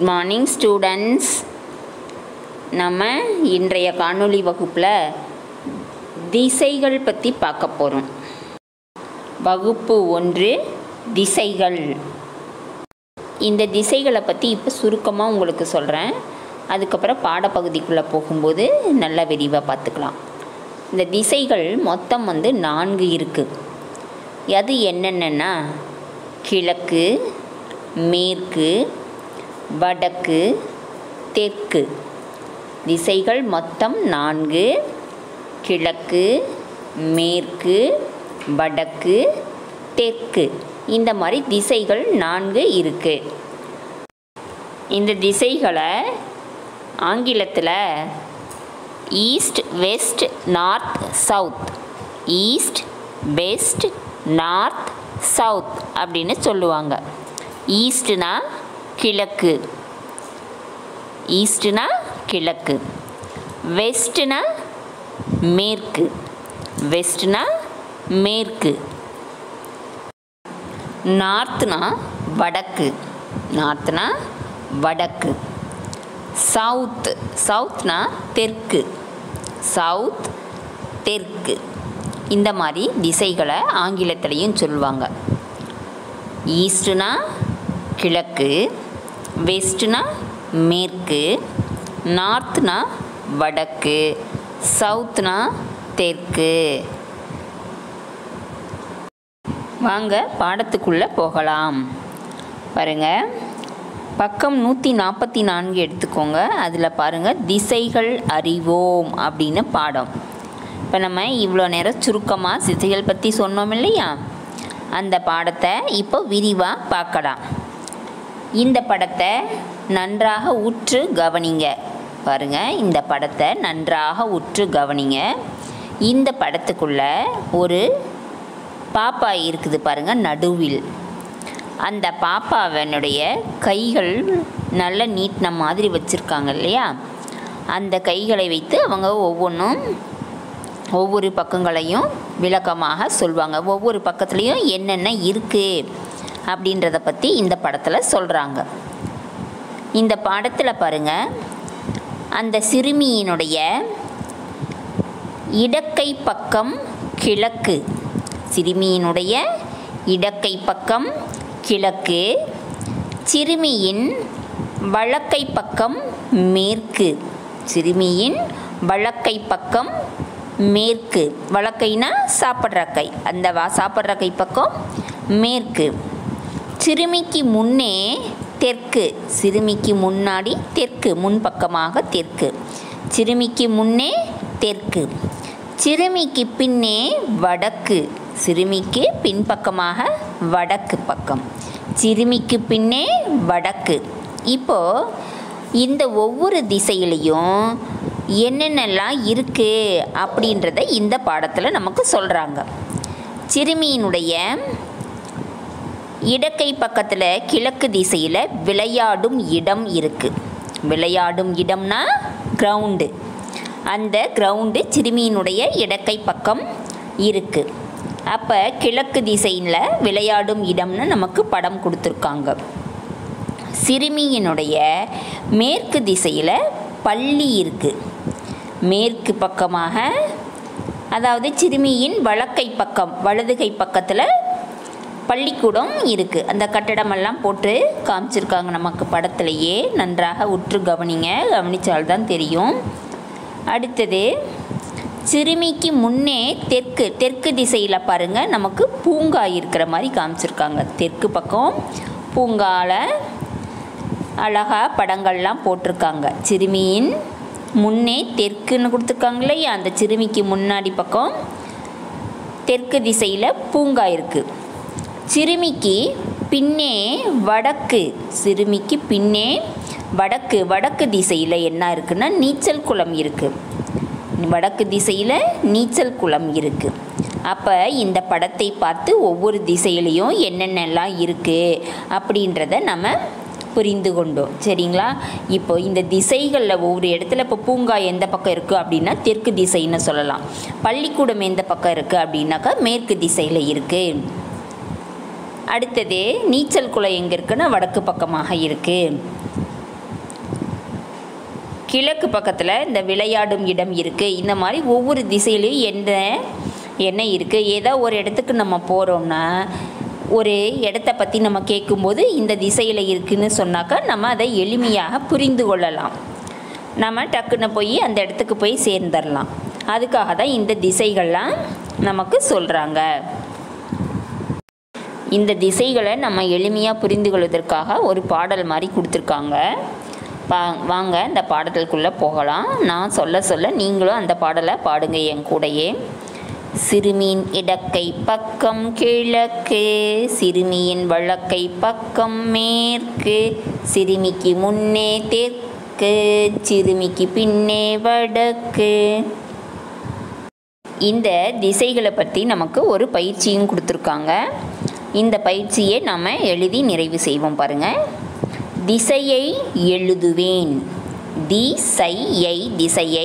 morning students நம்ம இன்றைய காணொளி வகுப்பில் திசைகள் பற்றி பார்க்க போகிறோம் வகுப்பு ஒன்று திசைகள் இந்த திசைகளை பற்றி இப்போ சுருக்கமாக உங்களுக்கு சொல்கிறேன் அதுக்கப்புறம் பாடப்பகுதிக்குள்ளே போகும்போது நல்லா விரிவாக பார்த்துக்கலாம் இந்த திசைகள் மொத்தம் வந்து நான்கு இருக்குது அது என்னென்னா கிழக்கு மேற்கு வடக்கு தெற்கு திசைகள் மொத்தம் நான்கு கிழக்கு மேற்கு வடக்கு தெற்கு இந்த மாதிரி திசைகள் நான்கு இருக்குது இந்த திசைகளை ஆங்கிலத்தில் east west north south east west north south அப்படின்னு சொல்லுவாங்க ஈஸ்ட்னா கிழக்கு ஈஸ்ட்னா கிழக்கு வெஸ்ட்னா மேற்கு வெஸ்ட்னா மேற்கு நார்த்னா வடக்கு நார்த்னா வடக்கு சவுத் சவுத்னா தெற்கு சவுத் தெற்கு இந்த மாதிரி திசைகளை ஆங்கிலத்திலையும் சொல்லுவாங்க ஈஸ்ட்னா கிழக்கு வெஸ்ட்னா மேற்கு நார்த்னா வடக்கு சவுத்னா தெற்கு வாங்க பாடத்துக்குள்ளே போகலாம் பாருங்கள் பக்கம் நூற்றி நாற்பத்தி நான்கு எடுத்துக்கோங்க அதில் பாருங்கள் திசைகள் அறிவோம் அப்படின்னு பாடம் இப்போ நம்ம இவ்வளோ நேரம் சுருக்கமாக திசைகள் பற்றி சொன்னோம் இல்லையா அந்த பாடத்தை இப்போ விரிவாக பார்க்கலாம் இந்த படத்தை நன்றாக உற்று கவனிங்க பாருங்கள் இந்த படத்தை நன்றாக உற்று கவனிங்க இந்த படத்துக்குள்ள ஒரு பாப்பா இருக்குது பாருங்கள் நடுவில் அந்த பாப்பாவனுடைய கைகள் நல்ல நீட்டின மாதிரி வச்சுருக்காங்க இல்லையா அந்த கைகளை வைத்து அவங்க ஒவ்வொன்றும் ஒவ்வொரு பக்கங்களையும் விளக்கமாக சொல்லுவாங்க ஒவ்வொரு பக்கத்துலேயும் என்னென்ன இருக்குது அப்படின்றத பற்றி இந்த படத்தில் சொல்கிறாங்க இந்த பாடத்தில் பாருங்கள் அந்த சிறுமியினுடைய இடக்கை பக்கம் கிழக்கு சிறுமியினுடைய இடக்கை பக்கம் கிழக்கு சிறுமியின் வழக்கை பக்கம் மேற்கு சிறுமியின் வழக்கை பக்கம் மேற்கு வழக்கைனா சாப்பிட்ற கை அந்த வா சாப்பிட்ற கை பக்கம் மேற்கு சிறுமிக்கு முன்னே தெற்கு சிறுமிக்கு முன்னாடி தெற்கு முன்பக்கமாக தெற்கு சிறுமிக்கு முன்னே தெற்கு சிறுமிக்கு பின்னே வடக்கு சிறுமிக்கு பின்பக்கமாக வடக்கு பக்கம் சிறுமிக்கு பின்னே வடக்கு இப்போ இந்த ஒவ்வொரு திசையிலையும் என்னென்னலாம் இருக்குது அப்படின்றத இந்த பாடத்தில் நமக்கு சொல்கிறாங்க சிறுமியினுடைய இடக்கை பக்கத்தில் கிழக்கு திசையில் விளையாடும் இடம் இருக்குது விளையாடும் இடம்னா கிரவுண்டு அந்த கிரவுண்டு சிறுமியினுடைய இடக்கை பக்கம் இருக்குது அப்போ கிழக்கு திசையில் விளையாடும் இடம்னு நமக்கு படம் கொடுத்துருக்காங்க சிறுமியினுடைய மேற்கு திசையில் பள்ளி இருக்குது மேற்கு பக்கமாக அதாவது சிறுமியின் வழக்கை பக்கம் வலதுகை பக்கத்தில் பள்ளிக்கூடம் இருக்குது அந்த கட்டடமெல்லாம் போட்டு காமிச்சிருக்காங்க நமக்கு படத்துலையே நன்றாக உற்று கவனிங்க கவனித்தால்தான் தெரியும் அடுத்தது சிறுமிக்கு முன்னே தெற்கு தெற்கு திசையில் பாருங்கள் நமக்கு பூங்கா இருக்கிற மாதிரி காமிச்சிருக்காங்க தெற்கு பக்கம் பூங்காவில் அழகாக படங்கள்லாம் போட்டிருக்காங்க சிறுமியின் முன்னே தெற்குன்னு கொடுத்துருக்காங்க இல்லையா அந்த சிறுமிக்கு முன்னாடி பக்கம் தெற்கு திசையில் பூங்கா இருக்குது சிறுமிக்கு பின்னே வடக்கு சிறுமிக்கு பின்னே வடக்கு வடக்கு திசையில் என்ன இருக்குன்னா நீச்சல் குளம் இருக்குது வடக்கு திசையில் நீச்சல் குளம் இருக்குது அப்போ இந்த படத்தை பார்த்து ஒவ்வொரு திசையிலையும் என்னென்னலாம் இருக்குது அப்படின்றத நம்ம புரிந்து கொண்டோம் சரிங்களா இப்போ இந்த திசைகளில் ஒவ்வொரு இடத்துல இப்போ பூங்கா எந்த பக்கம் இருக்குது அப்படின்னா தெற்கு திசைன்னு சொல்லலாம் பள்ளிக்கூடம் எந்த பக்கம் இருக்குது அப்படின்னாக்கா மேற்கு திசையில் இருக்குது அடுத்தது நீச்சல் குளம் எங்கே இருக்குன்னா வடக்கு பக்கமாக இருக்குது கிழக்கு பக்கத்தில் இந்த விளையாடும் இடம் இருக்குது இந்த மாதிரி ஒவ்வொரு திசையிலையும் எந்த என்ன இருக்குது ஏதோ ஒரு இடத்துக்கு நம்ம போகிறோம்னா ஒரு இடத்த பற்றி நம்ம கேட்கும்போது இந்த திசையில் இருக்குன்னு சொன்னாக்கா நம்ம அதை எளிமையாக புரிந்து கொள்ளலாம் நம்ம டக்குன்னு போய் அந்த இடத்துக்கு போய் சேர்ந்துடலாம் அதுக்காக தான் இந்த திசைகள்லாம் நமக்கு சொல்கிறாங்க இந்த திசைகளை நம்ம எளிமையாக புரிந்து கொள்வதற்காக ஒரு பாடல் மாதிரி கொடுத்துருக்காங்க பா வாங்க இந்த பாடலுக்குள்ளே போகலாம் நான் சொல்ல சொல்ல நீங்களும் அந்த பாடலை பாடுங்க என் கூடயே சிறுமியின் இடக்கை பக்கம் கிழக்கு சிறுமியின் வழக்கை பக்கம் மேற்கு சிறுமிக்கு முன்னே தெற்கு சிறுமிக்கு பின்னே வடக்கு இந்த திசைகளை பற்றி நமக்கு ஒரு பயிற்சியும் கொடுத்துருக்காங்க இந்த பயிற்சியை நம்ம எழுதி நிறைவு செய்வோம் பாருங்கள் திசையை எழுதுவேன் திசையை திசையை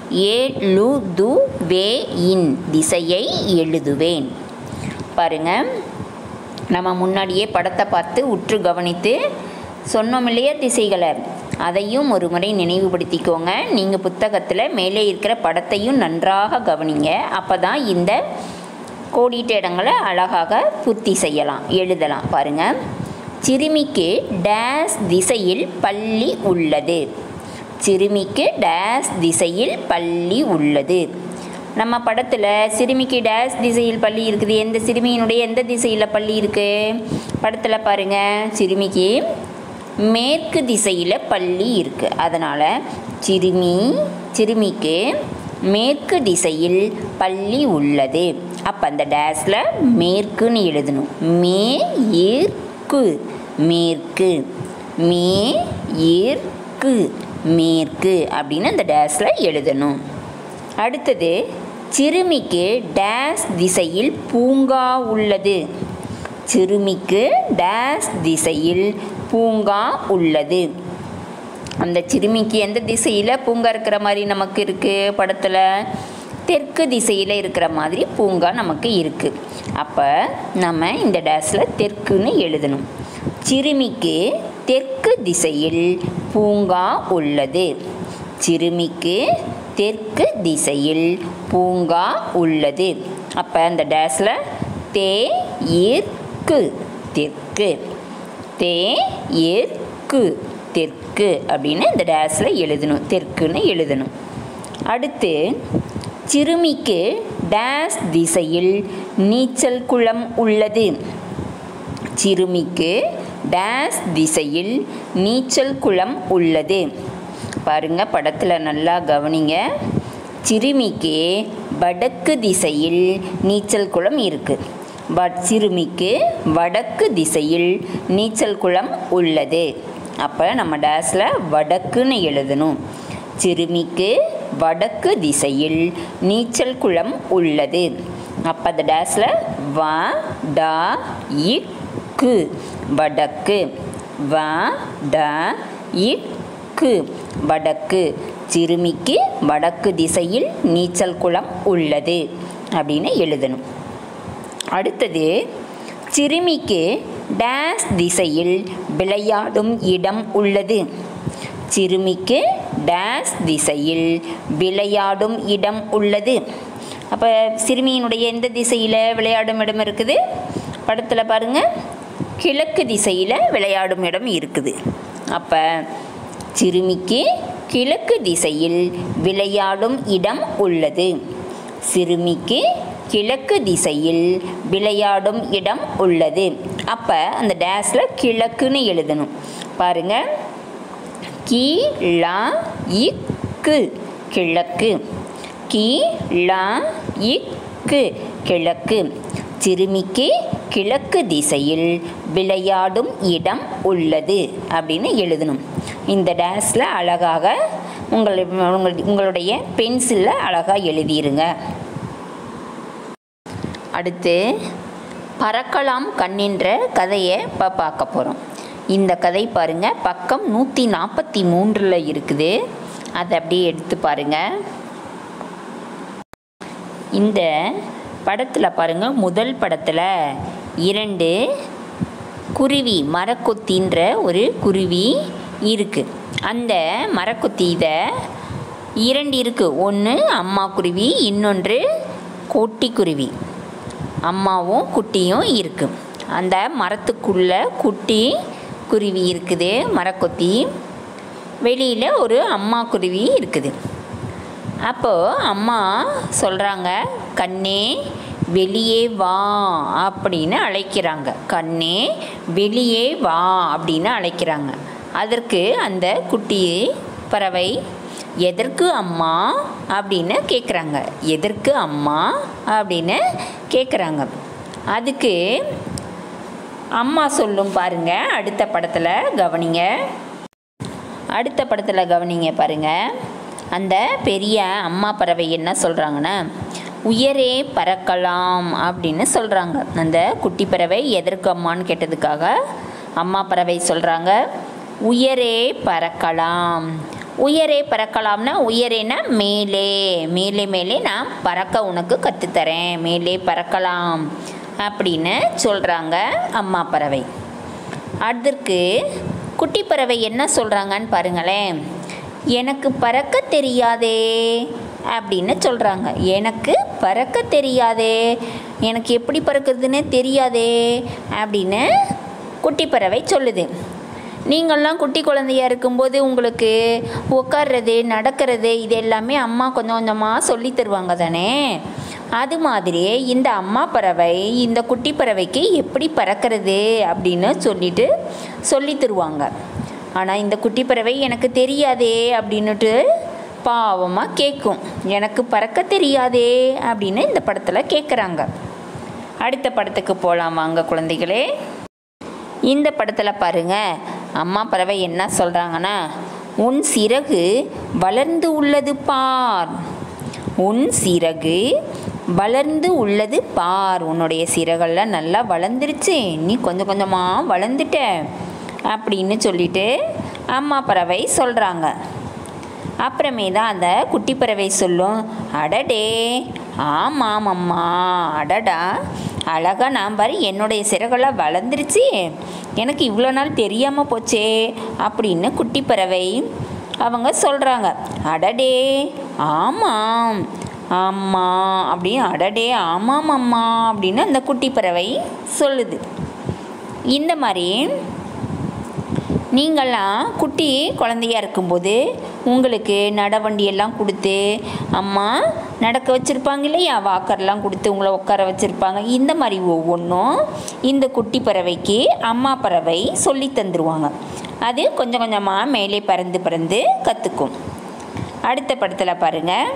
ஏழுதுவேயின் திசையை எழுதுவேன் பாருங்க நம்ம முன்னாடியே படத்தை பார்த்து உற்று கவனித்து சொன்னோம் இல்லையா திசைகளை அதையும் ஒரு முறை நினைவுபடுத்திக்கோங்க நீங்கள் புத்தகத்தில் மேலே இருக்கிற படத்தையும் நன்றாக கவனிங்க அப்போ தான் இந்த கோடிட்ட இடங்களை அழகாக பூர்த்தி செய்யலாம் எழுதலாம் பாருங்கள் சிறுமிக்கு டேஸ் திசையில் பள்ளி உள்ளது சிறுமிக்கு டேஸ் திசையில் பள்ளி உள்ளது நம்ம படத்தில் சிறுமிக்கு டேஸ் திசையில் பள்ளி இருக்குது எந்த சிறுமியினுடைய எந்த திசையில் பள்ளி இருக்குது படத்தில் பாருங்கள் சிறுமிக்கு மேற்கு திசையில் பள்ளி இருக்குது அதனால் சிறுமி சிறுமிக்கு மேற்கு திசையில் பள்ளி உள்ளது அப்போ அந்த டேஸில் மேற்குன்னு எழுதணும் மே ஈர்க்கு மேற்கு மே ஈர்க்கு மேற்கு அப்படின்னு அந்த டேஸில் எழுதணும் அடுத்தது சிறுமிக்கு டேஸ் திசையில் பூங்கா உள்ளது சிறுமிக்கு டேஸ் திசையில் பூங்கா உள்ளது அந்த சிறுமிக்கு எந்த திசையில் பூங்கா இருக்கிற மாதிரி நமக்கு இருக்குது படத்தில் தெற்கு திசையில் இருக்கிற மாதிரி பூங்கா நமக்கு இருக்குது அப்போ நம்ம இந்த டேஸில் தெற்குன்னு எழுதணும் சிறுமிக்கு தெற்கு திசையில் பூங்கா உள்ளது சிறுமிக்கு தெற்கு திசையில் பூங்கா உள்ளது அப்போ அந்த டேஸில் தே ஈர்க்கு தெற்கு தே ஏற்கு தெற்கு அப்படின்னு இந்த டேஸில் எழுதணும் தெற்குன்னு எழுதணும் அடுத்து சிறுமிக்கு டேஸ் திசையில் நீச்சல் குளம் உள்ளது சிறுமிக்கு டேஸ் திசையில் நீச்சல் குளம் உள்ளது பாருங்க படத்தில் நல்லா கவனிங்க சிறுமிக்கு வடக்கு திசையில் நீச்சல் குளம் இருக்குது பட் சிறுமிக்கு வடக்கு திசையில் நீச்சல் குளம் உள்ளது அப்போ நம்ம டேஸில் வடக்குன்னு எழுதணும் சிறுமிக்கு வடக்கு திசையில் நீச்சல் குளம் உள்ளது அப்போ அந்த டேஸில் வ ட இக்கு வடக்கு வ ட இக்கு வடக்கு சிறுமிக்கு வடக்கு திசையில் நீச்சல் குளம் உள்ளது அப்படின்னு எழுதணும் அடுத்தது சிறுமிக்கு டேஸ் திசையில் விளையாடும் இடம் உள்ளது சிறுமிக்கு டேஸ் திசையில் விளையாடும் இடம் உள்ளது அப்போ சிறுமியினுடைய எந்த திசையில் விளையாடும் இடம் இருக்குது படத்தில் பாருங்கள் கிழக்கு திசையில் விளையாடும் இடம் இருக்குது அப்போ சிறுமிக்கு கிழக்கு திசையில் விளையாடும் இடம் உள்ளது சிறுமிக்கு கிழக்கு திசையில் விளையாடும் இடம் உள்ளது அப்போ அந்த டேஸில் கிழக்குன்னு எழுதணும் பாருங்க கி லா இக்கு கிழக்கு கி லா இக்கு கிழக்கு சிறுமிக்கு கிழக்கு திசையில் விளையாடும் இடம் உள்ளது அப்படின்னு எழுதணும் இந்த டேஸில் அழகாக உங்கள் உங்கள் உங்களுடைய பென்சிலில் அழகாக எழுதிருங்க அடுத்து பறக்கலாம் கண்ணின்ற கதையை இப்போ பார்க்க போகிறோம் இந்த கதை பாருங்கள் பக்கம் நூற்றி நாற்பத்தி மூன்றில் இருக்குது அதை அப்படியே எடுத்து பாருங்கள் இந்த படத்தில் பாருங்கள் முதல் படத்தில் இரண்டு குருவி மரக்கொத்தின்ற ஒரு குருவி இருக்குது அந்த மரக்குத்தி இதை இரண்டு இருக்குது ஒன்று அம்மா குருவி இன்னொன்று குட்டிக்குருவி அம்மாவும் குட்டியும் இருக்குது அந்த மரத்துக்குள்ள குட்டி குருவி இருக்குது மரக்கொத்தி வெளியில் ஒரு அம்மா குருவி இருக்குது அப்போது அம்மா சொல்கிறாங்க கண்ணே வெளியே வா அப்படின்னு அழைக்கிறாங்க கண்ணே வெளியே வா அப்படின்னு அழைக்கிறாங்க அதற்கு அந்த குட்டி பறவை எதற்கு அம்மா அப்படின்னு கேட்குறாங்க எதற்கு அம்மா அப்படின்னு கேட்குறாங்க அதுக்கு அம்மா சொல்லும் பாருங்க அடுத்த படத்தில் கவனிங்க அடுத்த படத்தில் கவனிங்க பாருங்க அந்த பெரிய அம்மா பறவை என்ன சொல்கிறாங்கன்னா உயரே பறக்கலாம் அப்படின்னு சொல்கிறாங்க அந்த குட்டி பறவை எதற்கு அம்மான்னு கேட்டதுக்காக அம்மா பறவை சொல்கிறாங்க உயரே பறக்கலாம் உயரே பறக்கலாம்னா உயரேனா மேலே மேலே மேலே நான் பறக்க உனக்கு கற்றுத்தரேன் மேலே பறக்கலாம் அப்படின்னு சொல்கிறாங்க அம்மா பறவை அதற்கு குட்டி பறவை என்ன சொல்கிறாங்கன்னு பாருங்களேன் எனக்கு பறக்க தெரியாதே அப்படின்னு சொல்கிறாங்க எனக்கு பறக்க தெரியாதே எனக்கு எப்படி பறக்கிறதுன்னு தெரியாதே அப்படின்னு குட்டி பறவை சொல்லுது நீங்கள்லாம் குட்டி குழந்தையா இருக்கும்போது உங்களுக்கு உட்கார்றது நடக்கிறது இது எல்லாமே அம்மா கொஞ்சம் கொஞ்சமாக சொல்லி தருவாங்க தானே அது மாதிரியே இந்த அம்மா பறவை இந்த குட்டி பறவைக்கு எப்படி பறக்கிறது அப்படின்னு சொல்லிட்டு சொல்லி தருவாங்க ஆனால் இந்த குட்டி பறவை எனக்கு தெரியாதே அப்படின்னுட்டு பாவமாக கேட்கும் எனக்கு பறக்க தெரியாதே அப்படின்னு இந்த படத்தில் கேட்குறாங்க அடுத்த படத்துக்கு போகலாம் வாங்க குழந்தைகளே இந்த படத்தில் பாருங்க அம்மா பறவை என்ன சொல்கிறாங்கன்னா உன் சிறகு வளர்ந்து உள்ளது பார் உன் சிறகு வளர்ந்து உள்ளது பார் உன்னுடைய சிறகெல்லாம் நல்லா வளர்ந்துருச்சு நீ கொஞ்சம் கொஞ்சமாக வளர்ந்துட்ட அப்படின்னு சொல்லிட்டு அம்மா பறவை சொல்கிறாங்க அப்புறமே தான் அந்த குட்டி பறவை சொல்லும் அடடே ஆமாம் அம்மா அடடா அழகா நான் பாரு என்னுடைய சிறகெல்லாம் வளர்ந்துருச்சு எனக்கு இவ்வளோ நாள் தெரியாமல் போச்சே அப்படின்னு குட்டி பறவை அவங்க சொல்கிறாங்க அடடே ஆமாம் ஆமாம் அப்படின்னு அடடே ஆமாம் அம்மா அப்படின்னு அந்த குட்டி பறவை சொல்லுது இந்த மாதிரி நீங்கள்லாம் குட்டி குழந்தையா இருக்கும்போது உங்களுக்கு நடவண்டியெல்லாம் கொடுத்து அம்மா நடக்க வச்சுருப்பாங்க இல்லையா வாக்கர்லாம் கொடுத்து உங்களை உட்கார வச்சுருப்பாங்க இந்த மாதிரி ஒவ்வொன்றும் இந்த குட்டி பறவைக்கு அம்மா பறவை சொல்லி தந்துருவாங்க அது கொஞ்சம் கொஞ்சமாக மேலே பறந்து பறந்து கற்றுக்கும் அடுத்த படத்தில் பாருங்கள்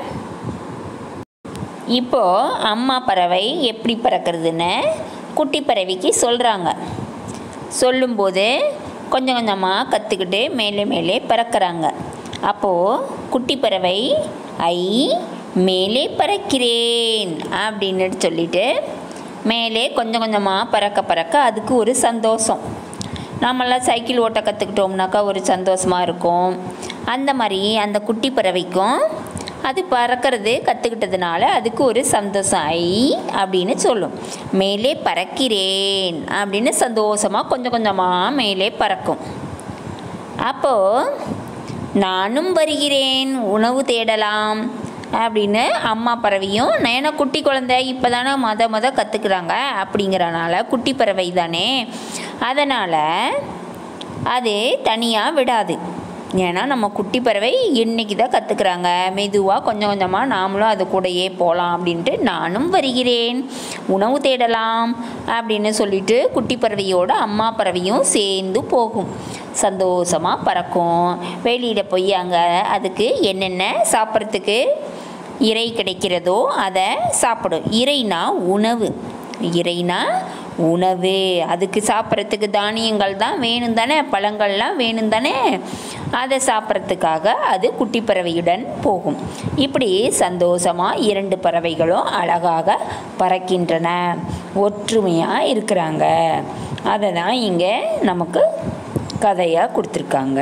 இப்போது அம்மா பறவை எப்படி பறக்கிறதுன்னு குட்டி பறவைக்கு சொல்கிறாங்க சொல்லும்போது கொஞ்சம் கொஞ்சமாக கற்றுக்கிட்டு மேலே மேலே பறக்கிறாங்க அப்போது குட்டி பறவை ஐ மேலே பறக்கிறேன் அப்படின்னு சொல்லிட்டு மேலே கொஞ்சம் கொஞ்சமாக பறக்க பறக்க அதுக்கு ஒரு சந்தோஷம் நாமெல்லாம் சைக்கிள் ஓட்ட கற்றுக்கிட்டோம்னாக்கா ஒரு சந்தோஷமாக இருக்கும் அந்த மாதிரி அந்த குட்டி பறவைக்கும் அது பறக்கிறது கற்றுக்கிட்டதுனால அதுக்கு ஒரு சந்தோஷம் ஐ அப்படின்னு சொல்லும் மேலே பறக்கிறேன் அப்படின்னு சந்தோஷமாக கொஞ்சம் கொஞ்சமாக மேலே பறக்கும் அப்போது நானும் வருகிறேன் உணவு தேடலாம் அப்படின்னு அம்மா பறவையும் ஏன்னா குட்டி குழந்தை இப்போ தானே மொத மொத கற்றுக்குறாங்க அப்படிங்கிறனால குட்டி பறவை தானே அதனால் அது தனியாக விடாது ஏன்னா நம்ம குட்டி பறவை இன்னைக்கு தான் கற்றுக்குறாங்க மெதுவாக கொஞ்சம் கொஞ்சமாக நாமளும் அது கூடயே போகலாம் அப்படின்ட்டு நானும் வருகிறேன் உணவு தேடலாம் அப்படின்னு சொல்லிட்டு குட்டி பறவையோட அம்மா பறவையும் சேர்ந்து போகும் சந்தோஷமாக பறக்கும் வெளியில் போய் அங்கே அதுக்கு என்னென்ன சாப்பிட்றதுக்கு இறை கிடைக்கிறதோ அதை சாப்பிடும் இறைனா உணவு இறைனா உணவு அதுக்கு சாப்பிட்றதுக்கு தானியங்கள் தான் வேணும் தானே பழங்கள்லாம் வேணும் தானே அதை சாப்பிட்றதுக்காக அது குட்டி பறவையுடன் போகும் இப்படி சந்தோஷமாக இரண்டு பறவைகளும் அழகாக பறக்கின்றன ஒற்றுமையாக இருக்கிறாங்க அதை தான் இங்கே நமக்கு கதையாக கொடுத்துருக்காங்க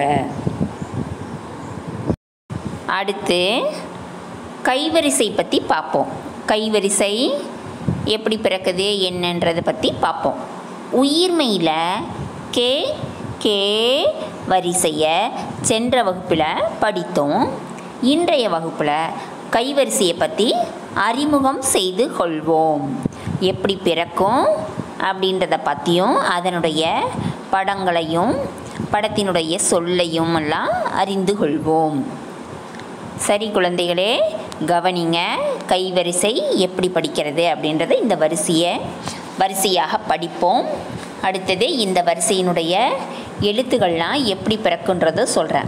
அடுத்து கைவரிசை பற்றி பார்ப்போம் கைவரிசை எப்படி பிறக்குது என்னன்றதை பற்றி பார்ப்போம் உயிர்மெயில் கே கே வரிசையை சென்ற வகுப்பில் படித்தோம் இன்றைய வகுப்பில் கைவரிசையை பற்றி அறிமுகம் செய்து கொள்வோம் எப்படி பிறக்கும் அப்படின்றத பற்றியும் அதனுடைய படங்களையும் படத்தினுடைய சொல்லையும் எல்லாம் அறிந்து கொள்வோம் சரி குழந்தைகளே கவனிங்க கைவரிசை எப்படி படிக்கிறது அப்படின்றத இந்த வரிசையை வரிசையாக படிப்போம் அடுத்தது இந்த வரிசையினுடைய எழுத்துக்கள்லாம் எப்படி பிறக்குன்றத சொல்கிறேன்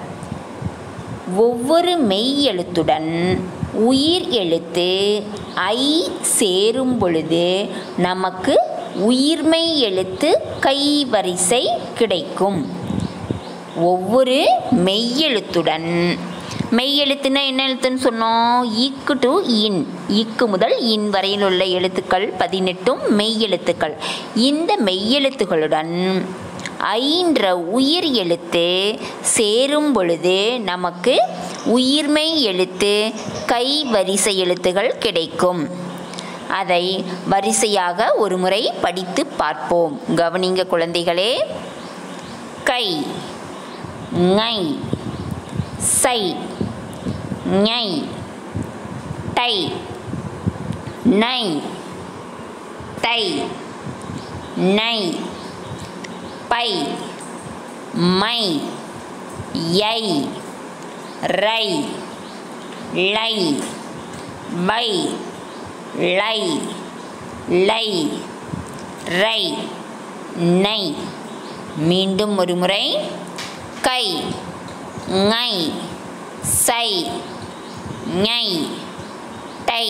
ஒவ்வொரு மெய் எழுத்துடன் உயிர் எழுத்து ஐ சேரும் பொழுது நமக்கு உயிர்மெய் எழுத்து கைவரிசை கிடைக்கும் ஒவ்வொரு மெய்யெழுத்துடன் மெய்யெழுத்துனா என்ன எழுத்துன்னு சொன்னோம் ஈக்கு டு இன் ஈக்கு முதல் இன் வரையில் உள்ள எழுத்துக்கள் பதினெட்டும் மெய்யெழுத்துக்கள் இந்த மெய்யெழுத்துகளுடன் ஐன்ற உயிர் எழுத்து சேரும் பொழுது நமக்கு உயிர்மெய் எழுத்து கை வரிசை எழுத்துகள் கிடைக்கும் அதை வரிசையாக ஒரு முறை படித்து பார்ப்போம் கவனிங்க குழந்தைகளே கை ngை சை ஞை டை நை தை நை பை மை யை ரை லை வை லை லை ரை நை மீண்டும் ஒரு முறை கை ngை சை ஞை டை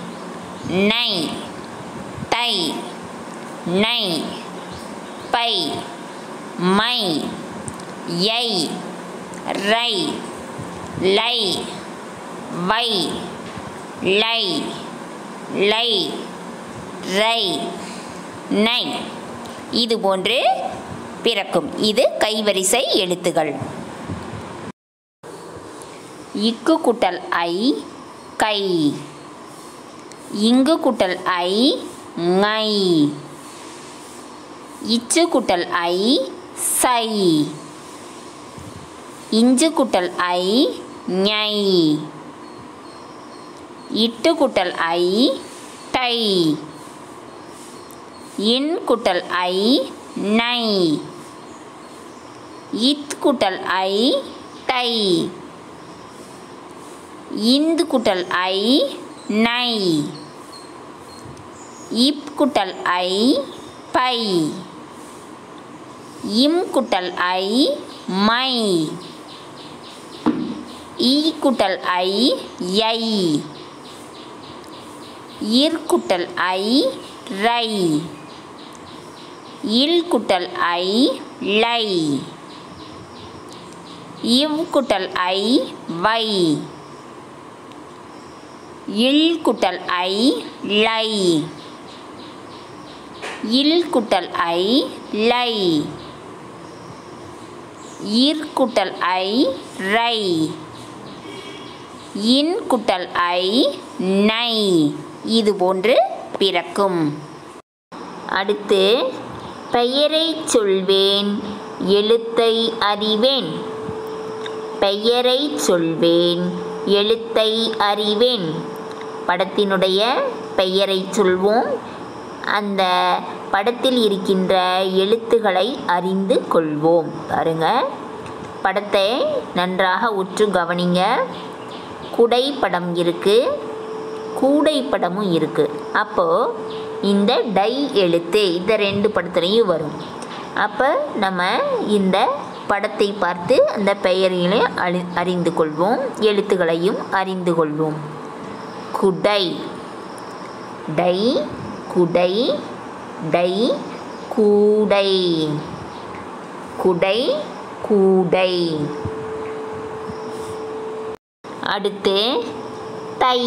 நை தை நை பை மை யை ரை லை வை லை லை ரை நை இது போன்று பிறக்கும் இது கைவரிசை எழுத்துகள் இக்கு குட்டல் ஐ கை இங்கு குட்டல் ஐ ngை இச்சு குட்டல் ஐ சை இஞ்சு குட்டல் ஐ ஞை இட்டு குட்டல் ஐ டை இன் குட்டல் ஐ நை இத் குட்டல் ஐ டை இந்து குட்டல் ஐ நை இப் குட்டல் ஐ பை இம் குட்டல் ஐ மை ஈ குட்டல் ஐ யை இர் குட்டல் ஐ ரை இல் குட்டல் ஐ லை இவ் குட்டல் ஐ வை இல் குட்டல் ஐ லை இல் குட்டல் ஐ லை இர் குட்டல் ஐ ரை இன் குட்டல் ஐ நை இது போன்று பிறக்கும் அடுத்து பெயரை சொல்வேன் எழுத்தை அறிவேன் பெயரை சொல்வேன் எழுத்தை அறிவேன் படத்தினுடைய பெயரை சொல்வோம் அந்த படத்தில் இருக்கின்ற எழுத்துக்களை அறிந்து கொள்வோம் பாருங்க படத்தை நன்றாக உற்று கவனிங்க குடை படம் இருக்குது கூடை படமும் இருக்குது அப்போது இந்த டை எழுத்து இந்த ரெண்டு படத்துலையும் வரும் அப்போ நம்ம இந்த படத்தை பார்த்து அந்த பெயரையும் அறி அறிந்து கொள்வோம் எழுத்துக்களையும் அறிந்து கொள்வோம் குடை டை குடை டை கூடை குடை கூடை அடுத்து தை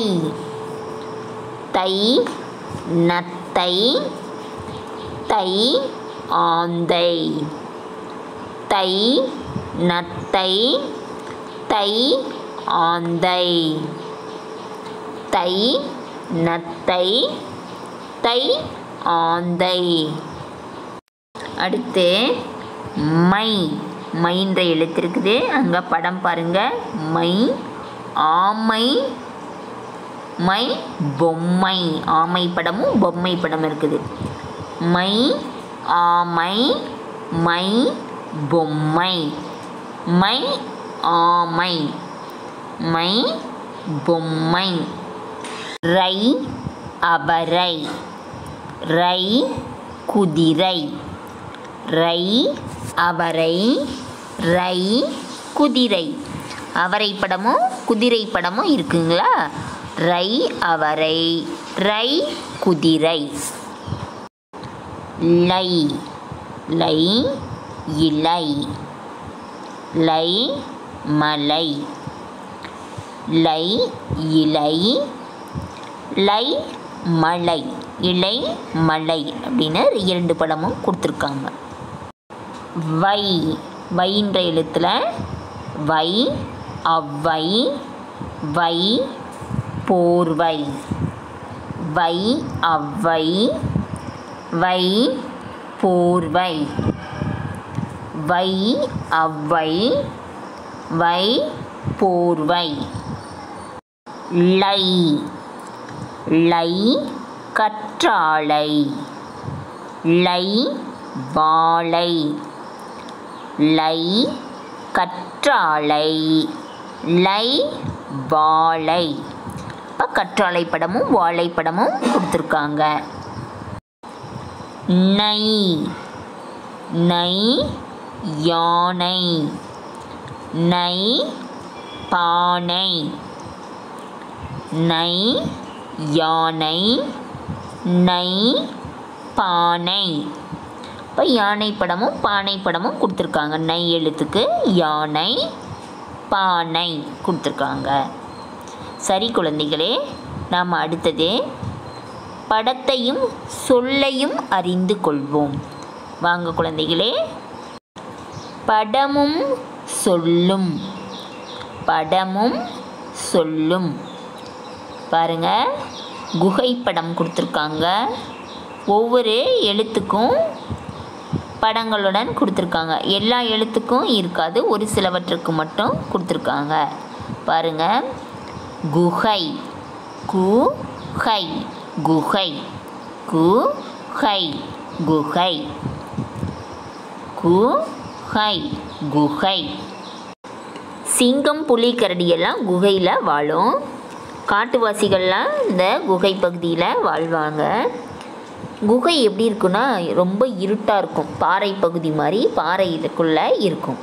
தை நத்தை தை ஆந்தை தை நத்தை தை ஆந்தை தை நத்தை தை ஆந்தை அடுத்து மை மைன்ற எழுத்து இருக்குது அங்கே படம் பாருங்க மை ஆமை மை பொம்மை ஆமை படமும் பொம்மை படம் இருக்குது மை ஆமை மை பொம்மை மை ஆமை மை பொம்மை ரை அபரை ரை குதிரை ரை அவரை ரை குதிரை அவரை படமும் குதிரை படமும் இருக்குங்களா ரை அவரை ரை குதிரை லை லை இலை லை மலை லை இலை லை மலை இலை மலை அப்படின்னு இரண்டு படமும் கொடுத்துருக்காங்க வை வைன்ற எழுத்தில் வை அவ்வை வை போர்வை வை அவ்வை வை போர்வை வை அவ்வை வை போர்வை லை லை கற்றாழை லை வாழை லை கற்றாழை லை வாழை இப்போ கற்றாழை படமும் வாழை படமும் கொடுத்துருக்காங்க நை நை யானை நை பானை நை யானை நை பானை இப்போ யானை படமும் பானை படமும் கொடுத்துருக்காங்க நை எழுத்துக்கு யானை பானை கொடுத்துருக்காங்க சரி குழந்தைகளே நாம் அடுத்தது படத்தையும் சொல்லையும் அறிந்து கொள்வோம் வாங்க குழந்தைகளே படமும் சொல்லும் படமும் சொல்லும் பாருங்க குகை படம் கொடுத்துருக்காங்க ஒவ்வொரு எழுத்துக்கும் படங்களுடன் கொடுத்துருக்காங்க எல்லா எழுத்துக்கும் இருக்காது ஒரு சிலவற்றுக்கு மட்டும் கொடுத்துருக்காங்க பாருங்க குகை குகை குகை குகை குகை குகை குகை சிங்கம் புலி கரடியெல்லாம் குகையில் வாழும் காட்டுவாசிகள்லாம் இந்த குகை பகுதியில் வாழ்வாங்க குகை எப்படி இருக்குன்னா ரொம்ப இருட்டாக இருக்கும் பாறை பகுதி மாதிரி பாறை இதுக்குள்ளே இருக்கும்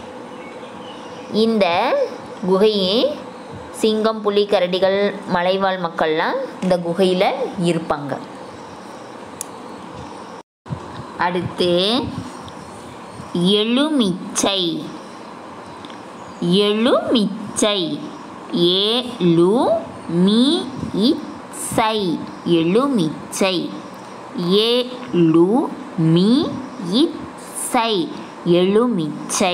இந்த குகையே சிங்கம் புலி கரடிகள் மலைவாழ் மக்கள்லாம் இந்த குகையில் இருப்பாங்க அடுத்து எலுமிச்சை எலுமிச்சை ஏலு மீ இச்சை எலுமிச்சை ஏலு மீ இச்சை எலுமிச்சை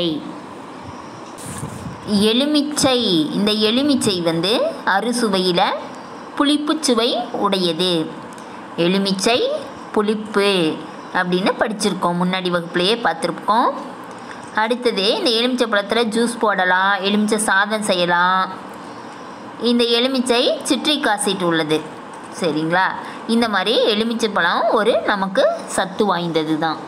எலுமிச்சை இந்த எலுமிச்சை வந்து அறுசுவையில் புளிப்புச்சுவை உடையது எலுமிச்சை புளிப்பு அப்படின்னு படிச்சிருக்கோம் முன்னாடி வகுப்புலையே பார்த்துருக்கோம் அடுத்தது இந்த எலுமிச்சை பழத்தில் ஜூஸ் போடலாம் எலுமிச்சை சாதம் செய்யலாம் இந்த எலுமிச்சை சிட்ரிக் ஆசிட் உள்ளது சரிங்களா இந்த மாதிரி எலுமிச்சை பழம் ஒரு நமக்கு சத்து வாய்ந்தது தான்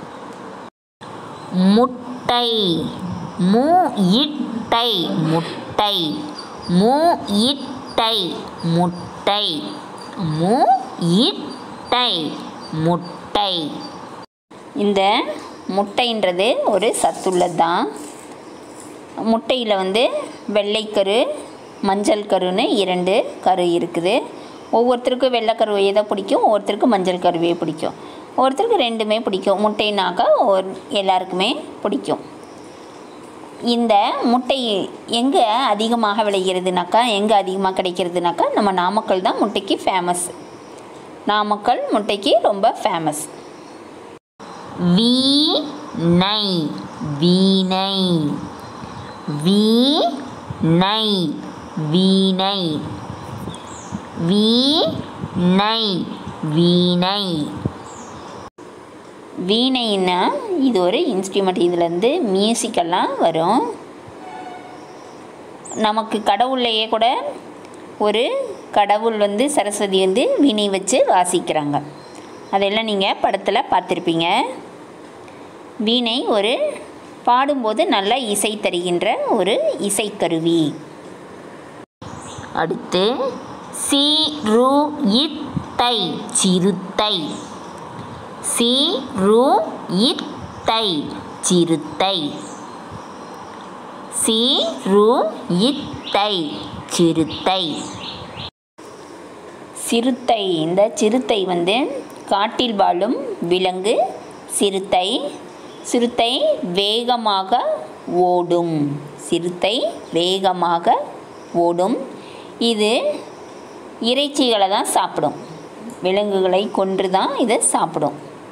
முட்டை மு இட்டை முட்டை மு இட்டை முட்டை மு இட்டை முட்டை இந்த முட்டைன்றது ஒரு சத்துள்ளது தான் முட்டையில் வந்து வெள்ளைக்கரு மஞ்சள் கருன்னு இரண்டு கரு இருக்குது ஒவ்வொருத்தருக்கும் வெள்ளைக்கரு எதை பிடிக்கும் ஒவ்வொருத்தருக்கும் மஞ்சள் கருவே பிடிக்கும் ஒருத்தருக்கு ரெண்டுமே பிடிக்கும் முட்டைனாக்கா ஒரு எல்லாருக்குமே பிடிக்கும் இந்த முட்டை எங்கே அதிகமாக விளைகிறதுனாக்கா எங்கே அதிகமாக கிடைக்கிறதுனாக்கா நம்ம நாமக்கல் தான் முட்டைக்கு ஃபேமஸ் நாமக்கல் முட்டைக்கு ரொம்ப ஃபேமஸ் வீணை வீணை வீணை வீணை வீணை வீணை வீணைன்னா இது ஒரு இன்ஸ்ட்ருமெண்ட் இதுலேருந்து மியூசிக்கெல்லாம் வரும் நமக்கு கடவுள்லையே கூட ஒரு கடவுள் வந்து சரஸ்வதி வந்து வீணை வச்சு வாசிக்கிறாங்க அதெல்லாம் நீங்கள் படத்தில் பார்த்துருப்பீங்க வீணை ஒரு பாடும்போது நல்ல இசை தருகின்ற ஒரு இசைக்கருவி அடுத்து சி ரு இத்தை சிறுத்தை சி ரு இத்தை சிறுத்தை சி ரு இத்தை சிறுத்தை சிறுத்தை இந்த சிறுத்தை வந்து காட்டில் வாழும் விலங்கு சிறுத்தை சிறுத்தை வேகமாக ஓடும் சிறுத்தை வேகமாக ஓடும் இது இறைச்சிகளை தான் சாப்பிடும் விலங்குகளை கொன்று தான் இதை சாப்பிடும்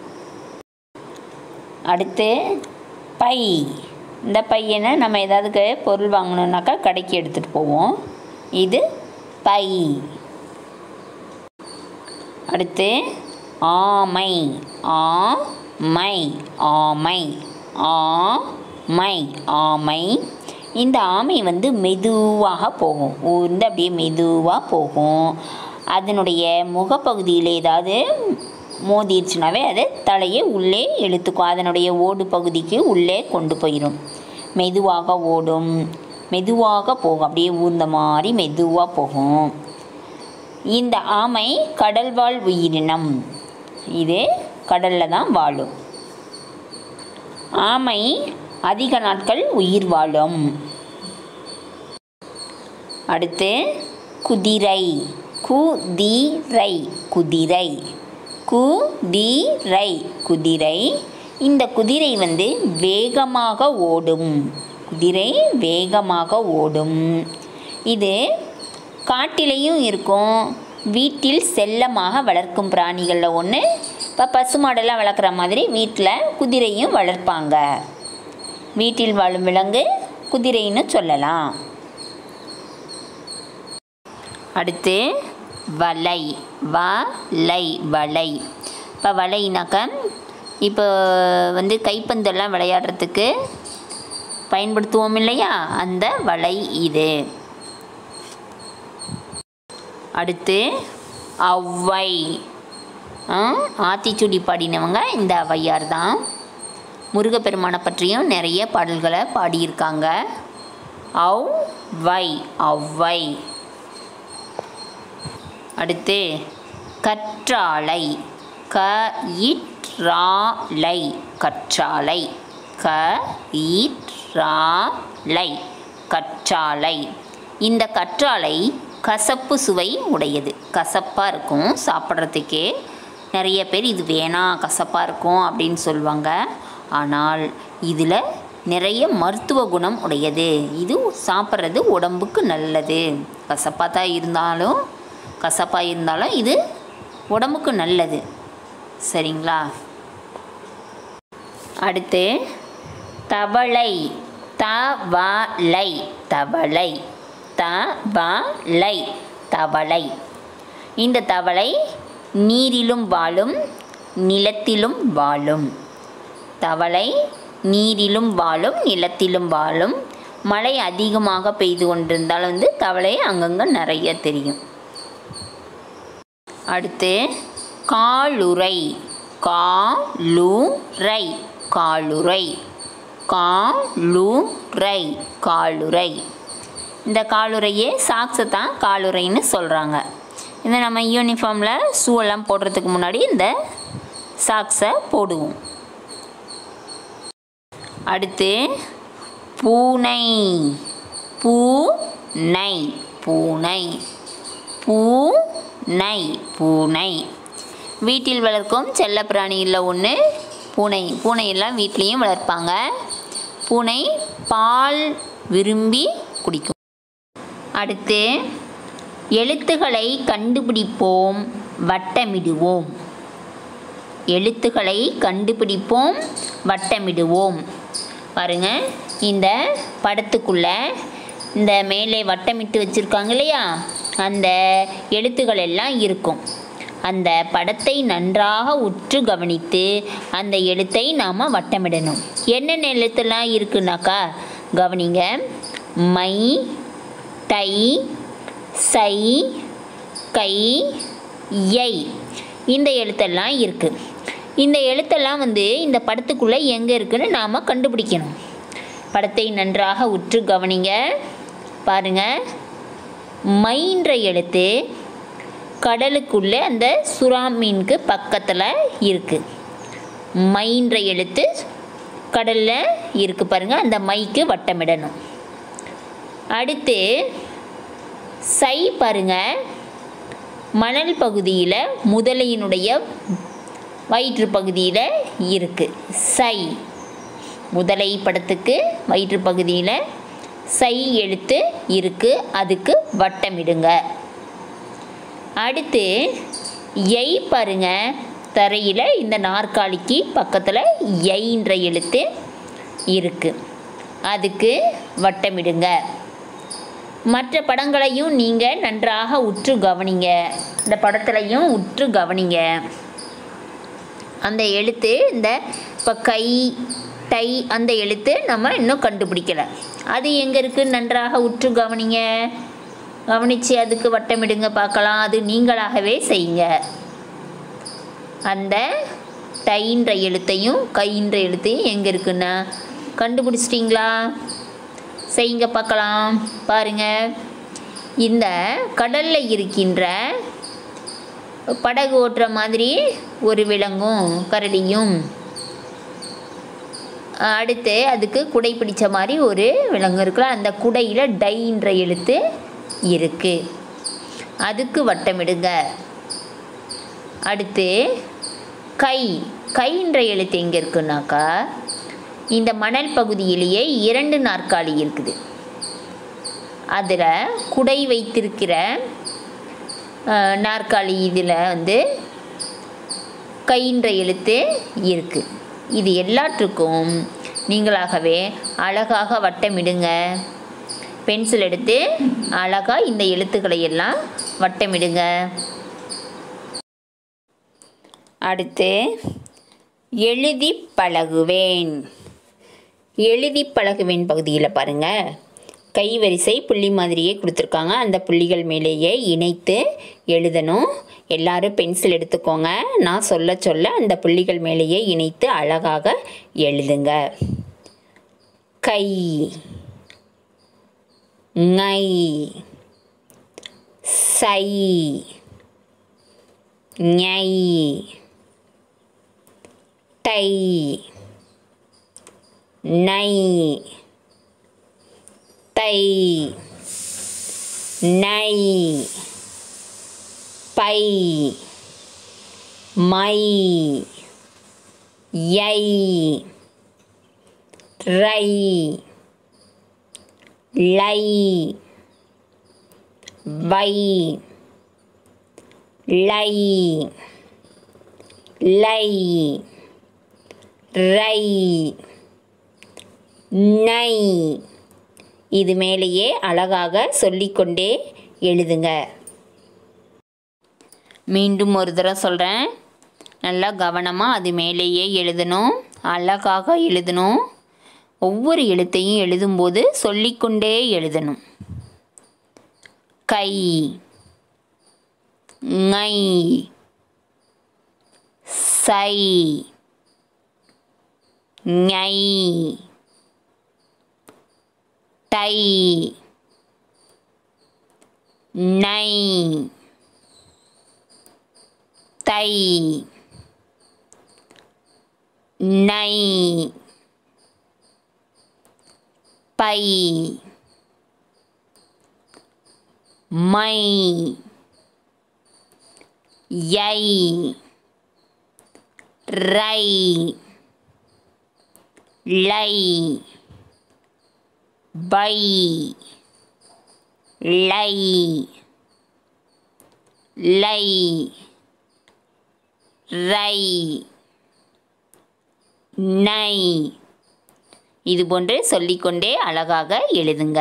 அடுத்து பை இந்த பையனை நம்ம ஏதாவது பொருள் வாங்கணுன்னாக்கா கடைக்கு எடுத்துகிட்டு போவோம் இது பை அடுத்து ஆமை ஆமை ஆமை ஆமை ஆமை இந்த ஆமை வந்து மெதுவாக போகும் ஊர்ந்து அப்படியே மெதுவாக போகும் அதனுடைய முகப்பகுதியில் ஏதாவது மோதிருச்சுனாவே அது தலையை உள்ளே இழுத்துக்கும் அதனுடைய ஓடு பகுதிக்கு உள்ளே கொண்டு போயிடும் மெதுவாக ஓடும் மெதுவாக போகும் அப்படியே ஊர்ந்த மாதிரி மெதுவாக போகும் இந்த ஆமை கடல்வாழ் உயிரினம் இது கடலில் தான் வாழும் ஆமை அதிக நாட்கள் உயிர் வாழும் அடுத்து குதிரை குதிரை குதிரை குதிரை குதிரை இந்த குதிரை வந்து வேகமாக ஓடும் குதிரை வேகமாக ஓடும் இது காட்டிலையும் இருக்கும் வீட்டில் செல்லமாக வளர்க்கும் பிராணிகளில் ஒன்று இப்போ பசுமாடெல்லாம் வளர்க்குற மாதிரி வீட்டில் குதிரையும் வளர்ப்பாங்க வீட்டில் வாழும் விலங்கு குதிரைன்னு சொல்லலாம் அடுத்து வலை வலை வலை இப்போ வலைனாக்க இப்போ வந்து கைப்பந்தெல்லாம் விளையாடுறதுக்கு பயன்படுத்துவோம் இல்லையா அந்த வலை இது அடுத்து ஔவை ஆ, ஆத்திச்சூடி பாடினவங்க இந்த ஔவையார் தான் முருகப்பெருமானை பற்றியும் நிறைய பாடல்களை பாடியிருக்காங்க ஔவை ஔவை அடுத்து கற்றாழை க இற்றாழை கற்றாழை க ஈற்றாழை கற்றாழை இந்த கற்றாழை கசப்பு சுவை உடையது கசப்பாக இருக்கும் சாப்பிட்றதுக்கே நிறைய பேர் இது வேணாம் கசப்பாக இருக்கும் அப்படின்னு சொல்லுவாங்க ஆனால் இதில் நிறைய மருத்துவ குணம் உடையது இது சாப்பிட்றது உடம்புக்கு நல்லது கசப்பாக தான் இருந்தாலும் கசப்பாக இருந்தாலும் இது உடம்புக்கு நல்லது சரிங்களா அடுத்து தவளை தவளை தவளை தவளை தவளை இந்த தவளை நீரிலும் வாழும் நிலத்திலும் வாழும் தவளை நீரிலும் வாழும் நிலத்திலும் வாழும் மழை அதிகமாக பெய்து கொண்டிருந்தால் வந்து தவளை அங்கங்கே நிறைய தெரியும் அடுத்து காலுரை காலுரை காலுரை காலுரை காலுரை இந்த காலுரையே சாக்ஸை தான் காலுரைன்னு சொல்கிறாங்க இந்த நம்ம யூனிஃபார்மில் ஷூவெல்லாம் போடுறதுக்கு முன்னாடி இந்த சாக்ஸை போடுவோம் அடுத்து பூனை பூனை பூனை பூனை பூனை வீட்டில் வளர்க்கும் செல்லப்பிராணியில் ஒன்று பூனை பூனையெல்லாம் வீட்லேயும் வளர்ப்பாங்க பூனை பால் விரும்பி குடிக்கும் அடுத்து எழுத்துக்களை கண்டுபிடிப்போம் வட்டமிடுவோம் எழுத்துக்களை கண்டுபிடிப்போம் வட்டமிடுவோம் பாருங்க இந்த படத்துக்குள்ள இந்த மேலே வட்டமிட்டு வச்சுருக்காங்க இல்லையா அந்த எழுத்துக்கள் எல்லாம் இருக்கும் அந்த படத்தை நன்றாக உற்று கவனித்து அந்த எழுத்தை நாம் வட்டமிடணும் என்னென்ன எழுத்தெல்லாம் இருக்குனாக்கா கவனிங்க மை தை சை கை யை இந்த எழுத்தெல்லாம் இருக்குது இந்த எழுத்தெல்லாம் வந்து இந்த படத்துக்குள்ளே எங்கே இருக்குன்னு நாம் கண்டுபிடிக்கணும் படத்தை நன்றாக உற்று கவனிங்க பாருங்க மைன்ற எழுத்து கடலுக்குள்ளே அந்த சுறா மீனுக்கு பக்கத்தில் இருக்குது மைன்ற எழுத்து கடலில் இருக்குது பாருங்கள் அந்த மைக்கு வட்டமிடணும் அடுத்து சை பாருங்க மணல் பகுதியில் முதலையினுடைய வயிற்று பகுதியில் இருக்குது சை முதலை படத்துக்கு வயிற்று பகுதியில் சை எழுத்து இருக்குது அதுக்கு வட்டமிடுங்க அடுத்து எய் பாருங்க தரையில் இந்த நாற்காலிக்கு பக்கத்தில் எய்ன்ற எழுத்து இருக்குது அதுக்கு வட்டமிடுங்க மற்ற படங்களையும் நீங்கள் நன்றாக உற்று கவனிங்க இந்த படத்துலையும் உற்று கவனிங்க அந்த எழுத்து இந்த இப்போ கை டை அந்த எழுத்து நம்ம இன்னும் கண்டுபிடிக்கல அது எங்கே இருக்குன்னு நன்றாக உற்று கவனிங்க கவனித்து அதுக்கு வட்டமிடுங்க பார்க்கலாம் அது நீங்களாகவே செய்யுங்க அந்த டைன்ற எழுத்தையும் கைன்ற எழுத்தையும் எங்கே இருக்குன்னா கண்டுபிடிச்சிட்டிங்களா செய்யுங்க பார்க்கலாம் பாருங்க இந்த கடலில் இருக்கின்ற படகு ஓட்டுற மாதிரி ஒரு விலங்கும் கரடியும் அடுத்து அதுக்கு குடை பிடிச்ச மாதிரி ஒரு விலங்கு இருக்குல்ல அந்த குடையில் டைன்ற எழுத்து இருக்குது அதுக்கு வட்டமிடுங்க அடுத்து கை கைன்ற எழுத்து எங்கே இருக்குன்னாக்கா இந்த மணல் பகுதியிலேயே இரண்டு நாற்காலி இருக்குது அதில் குடை வைத்திருக்கிற அஹ், நாற்காலி இதில் வந்து கைன்ற எழுத்து இருக்குது இது எல்லாற்றுக்கும் நீங்களாகவே அழகாக வட்டமிடுங்க பென்சில் எடுத்து அழகாக இந்த எழுத்துக்களை எல்லாம் வட்டமிடுங்க அடுத்து எழுதி பழகுவேன் எழுதி பழகுவேன் பகுதியில் பாருங்கள் கைவரிசை புள்ளி மாதிரியே கொடுத்துருக்காங்க அந்த புள்ளிகள் மேலேயே இணைத்து எழுதணும் எல்லாரும் பென்சில் எடுத்துக்கோங்க நான் சொல்ல சொல்ல அந்த புள்ளிகள் மேலேயே இணைத்து அழகாக எழுதுங்க கை ngை சை ஞை தை நை தை நை பை மை யை ரை லை வை லை லை ரை நை இது மேலேயே அழகாக சொல்லிக்கொண்டே எழுதுங்க மீண்டும் ஒரு தடவை சொல்கிறேன் நல்லா கவனமாக அது மேலேயே எழுதணும் அழகாக எழுதணும் ஒவ்வொரு எழுத்தையும் எழுதும்போது சொல்லிக்கொண்டே எழுதணும் கை ngை சை ஞை தை நை தை நை பை மை யை ரை லை பை லை லை ரை நை இது போன்று சொல்லிக்கொண்டே அழகாக எழுதுங்க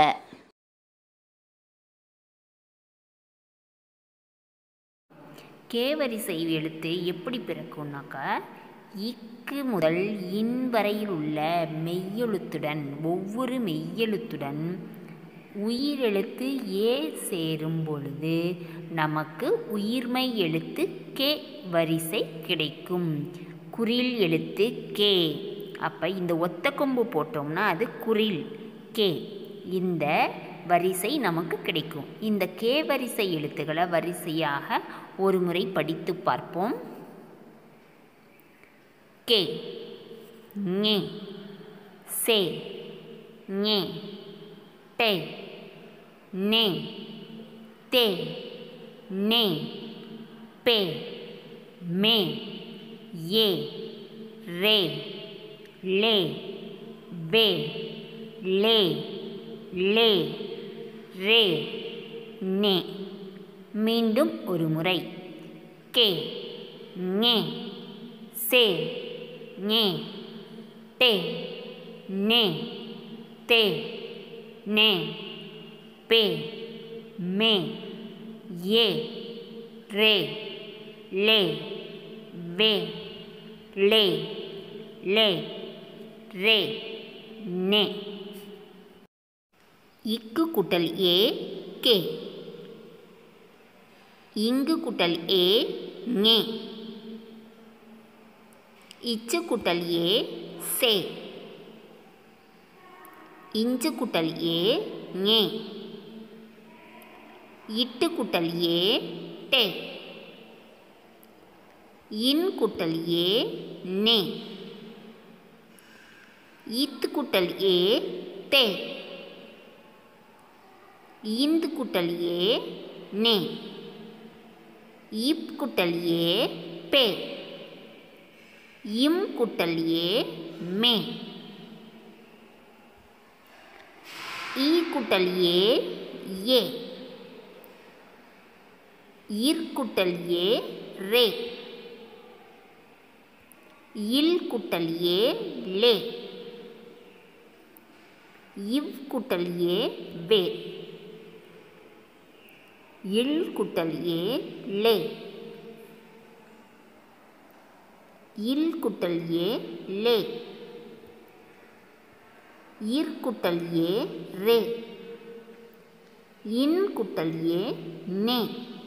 கே வரிசை எழுத்து எப்படி பிறக்கும்னாக்கா இக்கு முதல் இன் வரையில் உள்ள மெய்யெழுத்துடன் ஒவ்வொரு மெய்யெழுத்துடன் உயிரெழுத்து ஏ சேரும் பொழுது நமக்கு உயிர்மை எழுத்து கே வரிசை கிடைக்கும் குறில் எழுத்து கே அப்போ இந்த ஒத்த கொம்பு போட்டோம்னா அது குறில் கே இந்த வரிசை நமக்கு கிடைக்கும் இந்த கே வரிசை எழுத்துக்களை வரிசையாக ஒரு முறை படித்து பார்ப்போம் கே ஞே சே ஞே டே நே தே நே பே மே ஏ ரே லே வே லே லே ரே நே மீண்டும் ஒரு முறை கே ஞே சே ஞே டே நே தே நே பே மே ஏ ரே லே வே லே லே ரே நே இக்கு குட்டல் ஏ கே இங்கு குட்டல் ஏ ஞே இச்சு குட்டல் ஏ சே இஞ்சு குட்டல் ஏ ஞே இட்டு குட்டல் ஏ டே இன் குட்டல் ஏ நே இத்து குட்டல் ஏ தே இந்து குட்டல் ஏ நே இப் குட்டல் ஏ பே இம் குட்டல் ஏ மே ஈ குட்டல் ஏ ஏ இர்குட்டல் ஏ ரே இல் குட்டல் ஏ லே இவ் குட்டல் ஏ வே இல் குட்டல் ஏ லே இல் குட்டல் ஏ லே இர்குட்டல் ஏ ரே இன் குட்டல் ஏ நே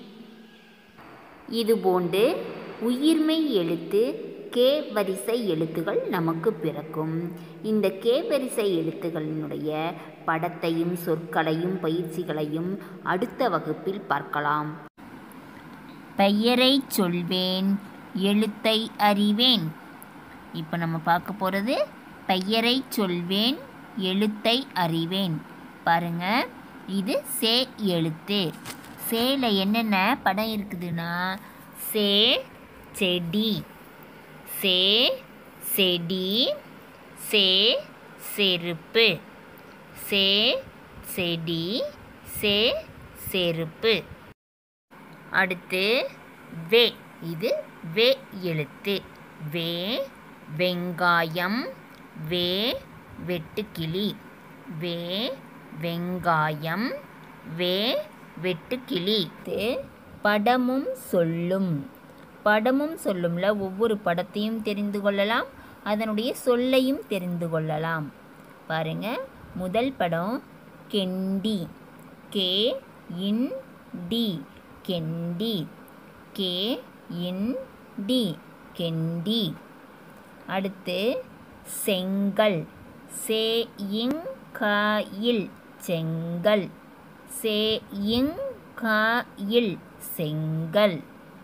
இதுபோன்று உயிர்மெய் எழுத்து கே வரிசை எழுத்துகள் நமக்கு பிறக்கும் இந்த கே வரிசை எழுத்துகளினுடைய படத்தையும் சொற்களையும் பயிற்சிகளையும் அடுத்த வகுப்பில் பார்க்கலாம் பெயரை சொல்வேன் எழுத்தை அறிவேன் இப்போ நம்ம பார்க்க போகிறது பெயரை சொல்வேன் எழுத்தை அறிவேன் பாருங்க இது சே எழுத்து சேல என்னென்ன படம் இருக்குதுன்னா சே செடி சே செடி சே செருப்பு சே செடி சே செருப்பு அடுத்து வே இது வே எழுத்து வே வெங்காயம் வே வெட்டுக்கிளி வே வெங்காயம் வே வெட்டுக்கிளி இது படமும் சொல்லும் படமும் சொல்லும்ல ஒவ்வொரு படத்தையும் தெரிந்து கொள்ளலாம் அதனுடைய சொல்லையும் தெரிந்து கொள்ளலாம் பாருங்க முதல் படம் கெண்டி கே இன் டி கெண்டி கே இன் டி கெண்டி அடுத்து செங்கல் சே இங் காயில் செங்கல் சே இங் காயில் செங்கல்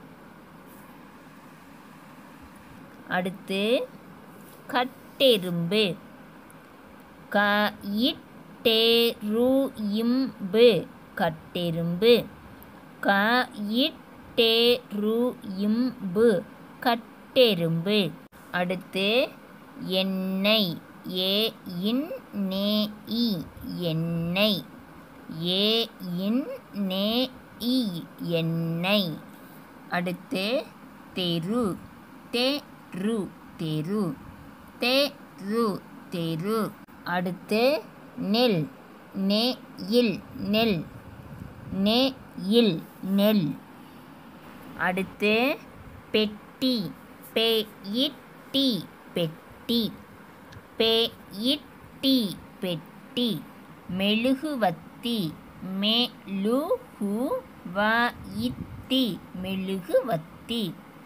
அடுத்து கட்டெரும்பு க இட்டேரு இம்பு கட்டெரும்பு க இட்டேரு இம்பு கட்டெரும்பு அடுத்து எண்ணெய் ஏ இன் நே இ எண்ணெய் ஏ இன் நே இ எண்ணெய் அடுத்து தெரு தே ரு தெரு தே ரு தெரு அடுத்து நெல் நே இல் நெல் நே இல் நெல் அடுத்து பெட்டி பே இட்டி பெட்டி பே இட்டி பெட்டி மெழுகுவத்தி மெழுகு வ இத்தி மெழுகுவத்தி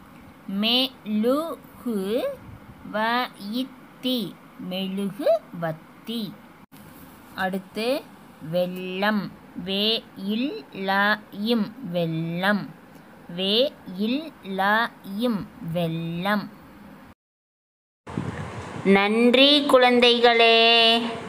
மெழுகு வ இத்தி மெழுகுவத்தி அடுத்து வெள்ளம் வே இல் ல இம் வெள்ளம் வே இல் ல இம் வெள்ளம் நன்றி குழந்தைகளே